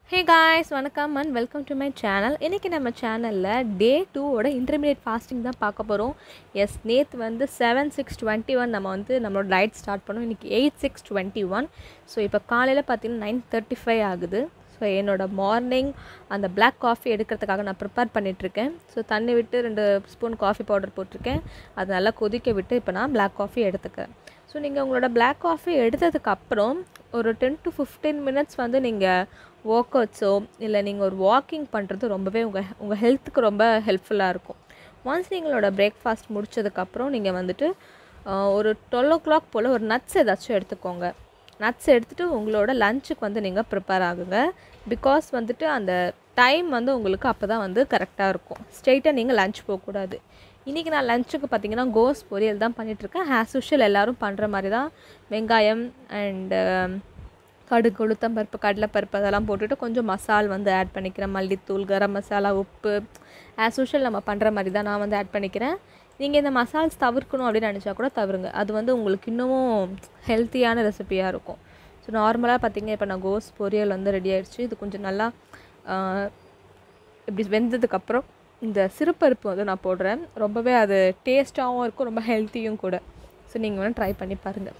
ஹே guys வணக்கம் and welcome to my channel இன்றைக்கி நம்ம சேனலில் டே டூவோட இன்டர்மீடியட் ஃபாஸ்டிங் தான் பார்க்க போகிறோம் எஸ் நேற்று வந்து செவன் சிக்ஸ் டுவெண்ட்டி ஒன் நம்ம வந்து நம்மளோட டயட் ஸ்டார்ட் பண்ணோம் இன்றைக்கி eight six twenty one so இப்போ காலையில் பார்த்தீங்கன்னா நைன் தேர்ட்டி ஃபைவ் ஆகுது ஸோ என்னோடய மார்னிங் அந்த Black காஃபி எடுக்கிறதுக்காக நான் ப்ரிப்பேர் பண்ணிகிட்ருக்கேன் ஸோ தண்ணி விட்டு ரெண்டு ஸ்பூன் காஃபி பவுடர் போட்டிருக்கேன் அது நல்லா கொதிக்க விட்டு இப்போ நான் Black காஃபி எடுத்துக்கிறேன் ஸோ நீங்கள் உங்களோட Black காஃபி எடுத்ததுக்கு அப்புறம் ஒரு டென் டு ஃபிஃப்டீன் மினிட்ஸ் வந்து நீங்கள் ஒர்க் அவுட்ஸோ இல்லை நீங்கள் ஒரு வாக்கிங் பண்ணுறது ரொம்பவே உங்கள் உங்கள் ஹெல்த்துக்கு ரொம்ப ஹெல்ப்ஃபுல்லாக இருக்கும் ஒன்ஸ் நீங்களோட பிரேக்ஃபாஸ்ட் முடிச்சதுக்கப்புறம் நீங்கள் வந்துட்டு ஆஹ், ஒரு டுவெல் ஓ கிளாக் போல் ஒரு நட்ஸ் ஏதாச்சும் எடுத்துக்கோங்க நட்ஸ் எடுத்துகிட்டு உங்களோட லஞ்சுக்கு வந்து நீங்கள் ப்ரிப்பேர் ஆகுங்க பிகாஸ் வந்துட்டு அந்த டைம் வந்து உங்களுக்கு அப்போ தான் வந்து கரெக்டாக இருக்கும் ஸ்ட்ரெயிட்டாக நீங்கள் லஞ்ச் போகக்கூடாது இன்றைக்கி நான் லஞ்சுக்கு பார்த்தீங்கன்னா கோஸ் பொரியல் தான் பண்ணிகிட்ருக்கேன் ஆஸ் யூஷுவல் எல்லோரும் பண்ணுற மாதிரி தான் வெங்காயம் அண்டு கடுகு உளுத்தம்பருப்பு கடலைப்பருப்பு அதெல்லாம் போட்டுட்டு கொஞ்சம் மசால் வந்து ஆட் பண்ணிக்கிறேன் மல்லித்தூள் கரம் மசாலா உப்பு ஆஸ் யூஷுவல் நம்ம பண்ணுற மாதிரி தான் நான் வந்து ஆட் பண்ணிக்கிறேன் நீங்கள் இந்த மசால்ஸ் தவிர்க்கணும் அப்படின்னு நினச்சா கூட தவிருங்க அது வந்து உங்களுக்கு இன்னமும் ஹெல்த்தியான ரெசிபியாக இருக்கும் ஸோ நார்மலாக பார்த்தீங்க இப்போ நான் கோஸ் பொரியல் வந்து ரெடி ஆயிடுச்சு இது கொஞ்சம் நல்லா ஆஹ், இப்படி வெந்ததுக்கப்புறம் இந்த சிறுபருப்பு வந்து நான் போடுறேன் ரொம்பவே அது டேஸ்ட்டாகவும் இருக்கும் ரொம்ப ஹெல்த்தியும் கூட ஸோ நீங்கள் வேணால் ட்ரை பண்ணி பாருங்கள்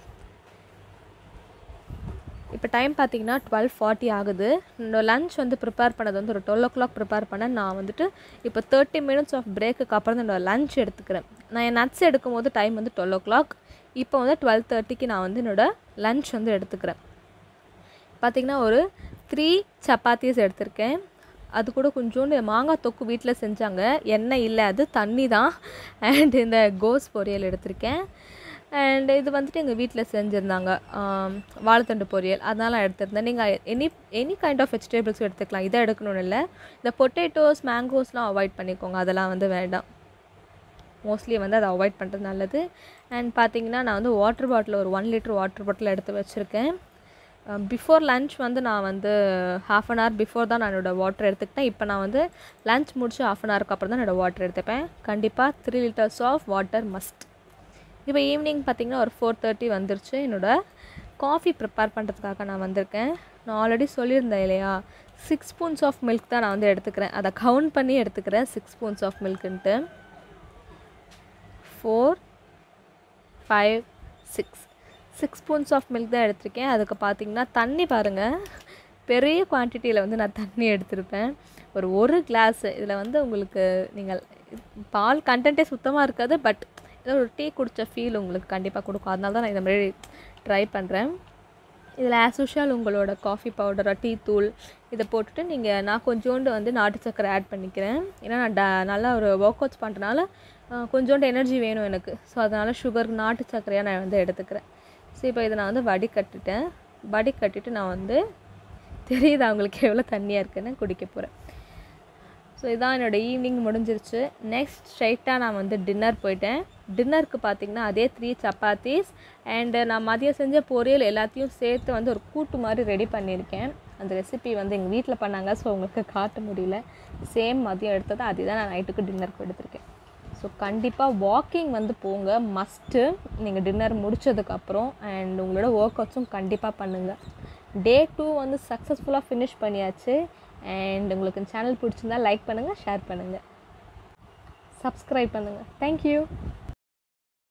இப்போ டைம் பார்த்தீங்கன்னா டுவெல் ஃபார்ட்டி ஆகுது என்னோட லஞ்ச் வந்து ப்ரிப்பேர் பண்ணது வந்து ஒரு டுவெல் ஓ கிளாக் ப்ரிப்பேர் பண்ணேன் நான் வந்துட்டு இப்போ தேர்ட்டி மினிட்ஸ் ஆஃப் பிரேக்குக்கு அப்புறம் தான் என்னோட லஞ்ச் எடுத்துக்கிறேன் நான் என் நட்ஸ் எடுக்கும் போது டைம் வந்து டுவெல் ஓ கிளாக் இப்போ வந்து டுவெல் தேர்ட்டிக்கு நான் வந்து என்னோட லஞ்ச் வந்து எடுத்துக்கிறேன் பார்த்திங்கன்னா ஒரு த்ரீ சப்பாத்திஸ் எடுத்திருக்கேன் அது கூட கொஞ்சோண்டு மாங்காய் தொக்கு வீட்டில் செஞ்சாங்க எண்ணெய் இல்லை அது தண்ணி தான் அண்ட் இந்த கோஸ் பொரியல் எடுத்திருக்கேன் அண்ட் இது வந்துட்டு எங்கள் வீட்டில் செஞ்சுருந்தாங்க ஆம், வாழைத்தண்டு பொரியல் அதனால நான் எடுத்திருந்தேன் நீங்கள் any any kind of vegetables எடுத்துக்கலாம் இதை எடுக்கணும்னு இல்லை இந்த பொட்டேட்டோஸ் மேங்கோஸ்லாம் அவாய்ட் பண்ணிக்கோங்க அதெல்லாம் வந்து வேண்டாம் மோஸ்ட்லி வந்து அதை அவாய்ட் பண்ணுறது நல்லது அண்ட் பார்த்தீங்கன்னா நான் வந்து வாட்டர் பாட்டில் ஒரு ஒன் லிட்டர் வாட்டர் பாட்டில் எடுத்து வச்சுருக்கேன் பிஃபோர் லன்ச் வந்து நான் வந்து ஹாஃப் அன் ஹவர் பிஃபோர் தான் நான் என்னோடய வாட்டர் எடுத்துக்கிட்டேன் இப்போ நான் வந்து லன்ச் முடிச்சு ஹாஃப் அன் ஹவருக்கு அப்புறம் தான் என்னோடய வாட்டர் எடுத்துப்பேன் கண்டிப்பாக three litres of water must இப்போ ஈவினிங் பார்த்தீங்கன்னா ஒரு ஃபோர் தேர்ட்டி வந்துருச்சு என்னோடய காஃபி ப்ரிப்பேர் பண்ணுறதுக்காக நான் வந்திருக்கேன் நான் ஆல்ரெடி சொல்லியிருந்தேன் இல்லையா சிக்ஸ் ஸ்பூன்ஸ் ஆஃப் மில்க் தான் நான் வந்து எடுத்துக்கிறேன் அதை கவுண்ட் பண்ணி எடுத்துக்கிறேன் சிக்ஸ் ஸ்பூன்ஸ் ஆஃப் மில்க்குன்ட்டு four five six six spoons of milk தான் எடுத்திருக்கேன் அதுக்கு பார்த்தீங்கன்னா தண்ணி பாருங்கள் பெரிய குவான்டிட்டியில் வந்து நான் தண்ணி எடுத்திருப்பேன் ஒரு ஒரு கிளாஸ் இதில் வந்து உங்களுக்கு நீங்கள் பால் கண்டென்ட்டே சுத்தமாக இருக்காது பட் ஏதோ ஒரு டீ குடித்த ஃபீல் உங்களுக்கு கண்டிப்பாக கொடுக்கும் அதனால தான் நான் இந்த மாதிரி ட்ரை பண்ணுறேன் இதில் ஆஸ் யூஷுவல் உங்களோட காஃபி பவுடரா டீ தூள் இதை போட்டுட்டு நீங்கள் நான் கொஞ்சோண்டு வந்து நாட்டு சக்கரை ஆட் பண்ணிக்கிறேன் ஏன்னா நான் ட நல்லா ஒரு ஒர்க் அவுட்ஸ் பண்ணுறனால கொஞ்சோண்டு எனர்ஜி வேணும் எனக்கு ஸோ அதனால் சுகர் நாட்டு சர்க்கரையாக நான் வந்து எடுத்துக்கிறேன் ஸோ இப்போ இதை நான் வந்து வடிகட்டிட்டேன் வடிகட்டிட்டு நான் வந்து தெரியுது அவங்களுக்கு எவ்வளோ தண்ணியாக இருக்குன்னு குடிக்க போகிறேன் ஸோ இதான் என்னோடய ஈவினிங் முடிஞ்சிருச்சு நெக்ஸ்ட் ஸ்ட்ரைட்டாக நான் வந்து டின்னர் போயிட்டேன் டின்னருக்கு பார்த்தீங்கன்னா அதே த்ரீ சப்பாத்திஸ் அண்டு நான் மதியம் செஞ்ச பொரியல் எல்லாத்தையும் சேர்த்து வந்து ஒரு கூட்டு மாதிரி ரெடி பண்ணியிருக்கேன் அந்த ரெசிபி வந்து எங்கள் வீட்டில் பண்ணாங்க ஸோ உங்களுக்கு காட்ட முடியல சேம் மதியம் எடுத்தது அதே தான் நான் நைட்டுக்கு டின்னருக்கு எடுத்திருக்கேன் ஸோ கண்டிப்பாக வாக்கிங் வந்து போங்க மஸ்ட்டு நீங்கள் டின்னர் முடிச்சதுக்கப்புறம் அண்ட் உங்களோட ஒர்க் அவுட்ஸும் கண்டிப்பாக பண்ணுங்கள் டே டூ வந்து சக்ஸஸ்ஃபுல்லாக ஃபினிஷ் பண்ணியாச்சு அண்ட் உங்களுக்கு சேனல் பிடிச்சிருந்தா லைக் பண்ணுங்கள் ஷேர் பண்ணுங்கள் சப்ஸ்கிரைப் பண்ணுங்கள் தேங்க்யூ